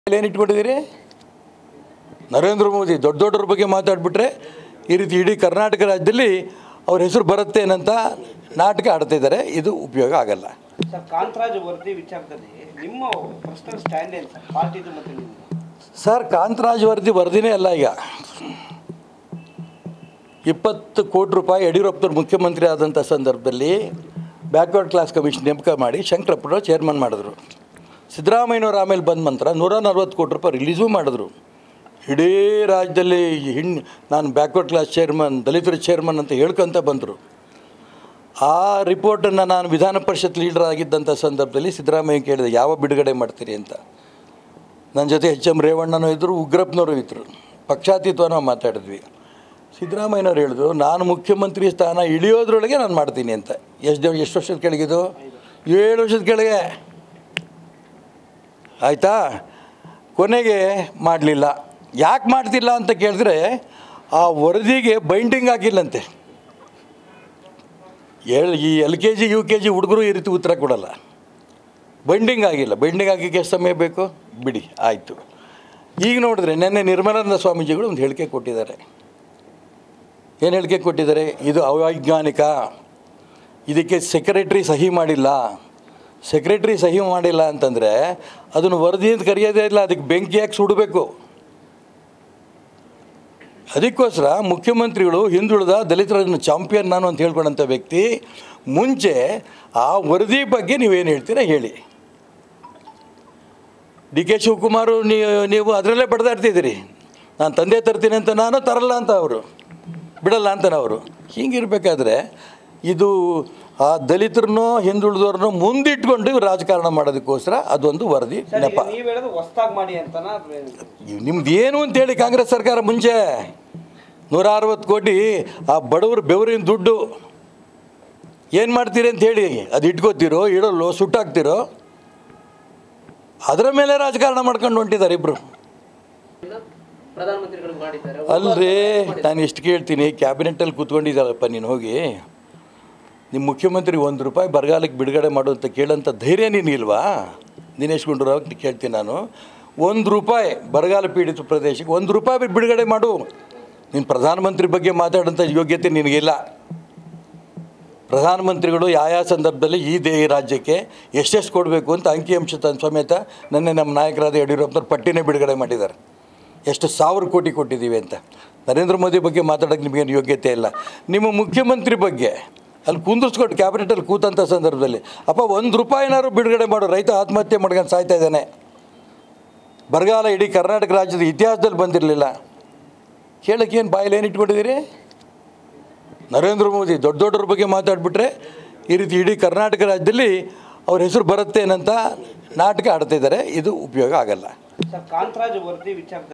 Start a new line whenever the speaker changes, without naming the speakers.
ಏನು ಇಟ್ಕೊಂಡಿದ್ದೀರಿ ನರೇಂದ್ರ ಮೋದಿ ದೊಡ್ಡ ದೊಡ್ಡವ್ರ ಬಗ್ಗೆ ಮಾತಾಡ್ಬಿಟ್ರೆ ಈ ರೀತಿ ಇಡೀ ಕರ್ನಾಟಕ ರಾಜ್ಯದಲ್ಲಿ ಅವ್ರ ಹೆಸರು ಬರುತ್ತೆ ಏನಂತ ನಾಟಕ ಆಡ್ತಾ ಇದ್ದಾರೆ ಇದು ಉಪಯೋಗ ಆಗಲ್ಲ
ಸರ್ ಕಾಂತರಾಜ್ ವರದಿ ವಿಚಾರದಲ್ಲಿ ನಿಮ್ಮ ಪರ್ಸನಲ್ ಸ್ಟ್ಯಾಂಡ್ ಏನು ಸರ್ ಪಾರ್ಟಿದು ಮತ್ತು ನಿಮ್ಮದು
ಸರ್ ಕಾಂತರಾಜ್ ವರದಿ ವರದಿನೇ ಅಲ್ಲ ಈಗ ಇಪ್ಪತ್ತು ಕೋಟಿ ರೂಪಾಯಿ ಯಡಿಯೂರಪ್ಪನವ್ರು ಮುಖ್ಯಮಂತ್ರಿ ಆದಂಥ ಸಂದರ್ಭದಲ್ಲಿ ಬ್ಯಾಕ್ವರ್ಡ್ ಕ್ಲಾಸ್ ಕಮಿಷನ್ ನೇಮಕ ಮಾಡಿ ಶಂಕರಪ್ಪನವ್ರು ಚೇರ್ಮನ್ ಮಾಡಿದ್ರು ಸಿದ್ದರಾಮಯ್ಯನವ್ರು ಆಮೇಲೆ ಬಂದ ನಂತರ ನೂರ ನಲ್ವತ್ತು ಕೋಟಿ ರೂಪಾಯಿ ರಿಲೀಸು ಮಾಡಿದ್ರು ಇಡೀ ರಾಜ್ಯದಲ್ಲಿ ಹಿಣ್ ನಾನು ಬ್ಯಾಕ್ವರ್ಡ್ ಕ್ಲಾಸ್ ಚೇರ್ಮನ್ ದಲಿತರ ಚೇರ್ಮನ್ ಅಂತ ಹೇಳ್ಕೊಂತ ಬಂದರು ಆ ರಿಪೋರ್ಟನ್ನು ನಾನು ವಿಧಾನ ಪರಿಷತ್ ಲೀಡರ್ ಆಗಿದ್ದಂಥ ಸಂದರ್ಭದಲ್ಲಿ ಸಿದ್ದರಾಮಯ್ಯ ಕೇಳಿದೆ ಯಾವ ಬಿಡುಗಡೆ ಮಾಡ್ತೀರಿ ಅಂತ ನನ್ನ ಜೊತೆ ಎಚ್ ಎಮ್ ರೇವಣ್ಣನೂ ಇದ್ದರು ಉಗ್ರಪ್ಪನವರು ಇದ್ದರು ಪಕ್ಷಾತೀತವನ್ನು ನಾವು ಮಾತಾಡಿದ್ವಿ ಸಿದ್ದರಾಮಯ್ಯನವ್ರು ಹೇಳಿದ್ರು ನಾನು ಮುಖ್ಯಮಂತ್ರಿ ಸ್ಥಾನ ಇಳಿಯೋದ್ರೊಳಗೆ ನಾನು ಮಾಡ್ತೀನಿ ಅಂತ ಎಷ್ಟು ದಿನ ಎಷ್ಟು ವರ್ಷದ ಕೆಳಗಿದು ಏಳು ವರ್ಷದ ಕೆಳಗೆ ಆಯಿತಾ ಕೊನೆಗೆ ಮಾಡಲಿಲ್ಲ ಯಾಕೆ ಮಾಡ್ತಿಲ್ಲ ಅಂತ ಕೇಳಿದ್ರೆ ಆ ವರದಿಗೆ ಬೈಂಡಿಂಗ್ ಆಗಿಲ್ಲಂತೆ ಏಳು ಈ L K G U K G ಹುಡುಗರು ಈ ರೀತಿ ಉತ್ತರ ಕೊಡಲ್ಲ ಬೈಂಡಿಂಗ್ ಆಗಿಲ್ಲ ಬೈಂಡಿಂಗ್ ಆಗಕ್ಕೆ ಎಷ್ಟು ಸಮಯ ಬೇಕು ಬಿಡಿ ಆಯಿತು ಈಗ ನೋಡಿದ್ರೆ ನಿನ್ನೆ ನಿರ್ಮಲಾನಂದ ಸ್ವಾಮೀಜಿಗಳು ಒಂದು ಹೇಳಿಕೆ ಕೊಟ್ಟಿದ್ದಾರೆ ಏನು ಹೇಳಿಕೆ ಕೊಟ್ಟಿದ್ದಾರೆ ಇದು ಅವೈಜ್ಞಾನಿಕ ಇದಕ್ಕೆ ಸೆಕ್ರೆಟ್ರಿ ಸಹಿ ಮಾಡಿಲ್ಲ ಸೆಕ್ರೆಟ್ರಿ ಸಹಿ ಮಾಡಿಲ್ಲ ಅಂತಂದರೆ ಅದನ್ನು ವರದಿ ಅಂತ ಕರೆಯೋದೇ ಇಲ್ಲ ಅದಕ್ಕೆ ಬೆಂಕಿ ಹಾಕಿ ಸುಡಬೇಕು ಅದಕ್ಕೋಸ್ಕರ ಮುಖ್ಯಮಂತ್ರಿಗಳು ಹಿಂದುಳಿದ ದಲಿತರನ್ನು ಚಾಂಪಿಯನ್ ನಾನು ಅಂತ ಹೇಳ್ಕೊಂಡಂಥ ವ್ಯಕ್ತಿ ಮುಂಚೆ ಆ ವರದಿ ಬಗ್ಗೆ ನೀವೇನು ಹೇಳ್ತೀರಾ ಹೇಳಿ ಡಿ ಕೆ ಶಿವಕುಮಾರು ನೀವು ನೀವು ಅದರಲ್ಲೇ ಬಡ್ದಾಡ್ತಿದ್ದೀರಿ ನಾನು ತಂದೆ ತರ್ತೀನಿ ಅಂತ ನಾನು ತರಲ್ಲ ಅಂತ ಅವರು ಬಿಡಲ್ಲ ಅಂತಾನೆ ಅವರು ಹೀಗಿರ್ಬೇಕಾದ್ರೆ ಇದು ಆ ದಲಿತರನ್ನೋ ಹಿಂದುಳಿದವ್ರನ್ನೋ ಮುಂದಿಟ್ಕೊಂಡು ಇವ್ರು ರಾಜಕಾರಣ ಮಾಡೋದಕ್ಕೋಸ್ಕರ ಅದೊಂದು ವರದಿ
ಸರ್
ನೆಪ
ಈಗ ನೀವು ಹೇಳೋದು ಹೊಸ್ದಾಗಿ ಮಾಡಿ ಅಂತನಾ ಅಥವಾ ಏನು?
ನಿಮ್ದು ಏನು ಅಂತೇಳಿ ಕಾಂಗ್ರೆಸ್ ಸರ್ಕಾರ ಮುಂಚೆ ನೂರ ಅರವತ್ತು ಕೋಟಿ ಆ ಬಡವ್ರ ಬೆವರಿನ ದುಡ್ಡು ಏನು ಮಾಡ್ತೀರಿ ಅಂತ ಹೇಳಿ ಅದು ಇಟ್ಕೋತೀರೋ ಇಡೋಲ್ಲೋ ಸುಟ್ಟಾಕ್ತಿರೋ ಅದರ ಮೇಲೆ ರಾಜಕಾರಣ ಮಾಡ್ಕೊಂಡು ಹೊಂಟಿದ್ದಾರೆ ಇಬ್ಬರು
ಪ್ರಧಾನಮಂತ್ರಿಗಳು ಮಾಡಿದ್ದಾರೆ
ಅಲ್ರಿ ನಾನು ಎಷ್ಟು ಕೇಳ್ತೀನಿ ಕ್ಯಾಬಿನೆಟ್ಟಲ್ಲಿ ಕೂತ್ಕೊಂಡಿದ್ದಾಳಪ್ಪ ನೀನು ಹೋಗಿ ನಿಮ್ಮ ಮುಖ್ಯಮಂತ್ರಿ ಒಂದು ರೂಪಾಯಿ ಬರಗಾಲಕ್ಕೆ ಬಿಡುಗಡೆ ಮಾಡು ಅಂತ ಕೇಳೋಂಥ ಧೈರ್ಯ ನೀನಿಲ್ವಾ ದಿನೇಶ್ ಗುಂಡೂರಾವ್ ಕೇಳ್ತೀನಿ ನಾನು ಒಂದು ರೂಪಾಯಿ ಬರಗಾಲ ಪೀಡಿತ ಪ್ರದೇಶಕ್ಕೆ ಒಂದು ರೂಪಾಯಿ ಬಿಡುಗಡೆ ಮಾಡು ನೀನು ಪ್ರಧಾನಮಂತ್ರಿ ಬಗ್ಗೆ ಮಾತಾಡೋಂಥ ಯೋಗ್ಯತೆ ನಿನಗಿಲ್ಲ ಪ್ರಧಾನಮಂತ್ರಿಗಳು ಯಾವ ಸಂದರ್ಭದಲ್ಲಿ ಈ ದೇ ಈ ರಾಜ್ಯಕ್ಕೆ ಎಷ್ಟೆಷ್ಟು ಕೊಡಬೇಕು ಅಂತ ಅಂಕಿಅಂಶ ತನ್ನ ಸಮೇತ ನಿನ್ನೆ ನಮ್ಮ ನಾಯಕರಾದ ಯಡಿಯೂರಪ್ಪನವ್ರು ಪಟ್ಟಿನೇ ಬಿಡುಗಡೆ ಮಾಡಿದ್ದಾರೆ ಎಷ್ಟು ಸಾವಿರ ಕೋಟಿ ಕೊಟ್ಟಿದ್ದೀವಿ ಅಂತ ನರೇಂದ್ರ ಮೋದಿ ಬಗ್ಗೆ ಮಾತಾಡೋಕ್ಕೆ ನಿಮಗೇನು ಯೋಗ್ಯತೆ ಇಲ್ಲ ನಿಮ್ಮ ಮುಖ್ಯಮಂತ್ರಿ ಬಗ್ಗೆ ಅಲ್ಲಿ ಕುಂದಿಸ್ಕೊಟ್ಟು ಕ್ಯಾಬಿನೆಟಲ್ಲಿ ಕೂತಂಥ ಸಂದರ್ಭದಲ್ಲಿ ಅಪ್ಪ ಒಂದು ರೂಪಾಯಿನಾದ್ರು ಬಿಡುಗಡೆ ಮಾಡು ರೈತ ಆತ್ಮಹತ್ಯೆ ಮಾಡ್ಕೊಂಡು ಸಾಯ್ತಾ ಇದ್ದಾನೆ ಬರಗಾಲ ಇಡೀ ಕರ್ನಾಟಕ ರಾಜ್ಯದ ಇತಿಹಾಸದಲ್ಲಿ ಬಂದಿರಲಿಲ್ಲ ಕೇಳಕ್ಕೆ ಏನು ಬಾಯಲ್ಲಿ ಏನು ಇಟ್ಕೊಂಡಿದ್ದೀರಿ ನರೇಂದ್ರ ಮೋದಿ ದೊಡ್ಡ ದೊಡ್ಡವ್ರ ಬಗ್ಗೆ ಮಾತಾಡ್ಬಿಟ್ರೆ ಈ ರೀತಿ ಇಡೀ ಕರ್ನಾಟಕ ರಾಜ್ಯದಲ್ಲಿ ಅವ್ರ ಹೆಸರು ಬರುತ್ತೆ ಏನಂತ ನಾಟಕ ಆಡ್ತಾ ಇದ್ದಾರೆ ಇದು ಉಪಯೋಗ ಆಗಲ್ಲ
ಸರ್ ಕಾಂತರಾಜ್ ವರದಿ ವಿಚಾರದಲ್ಲಿ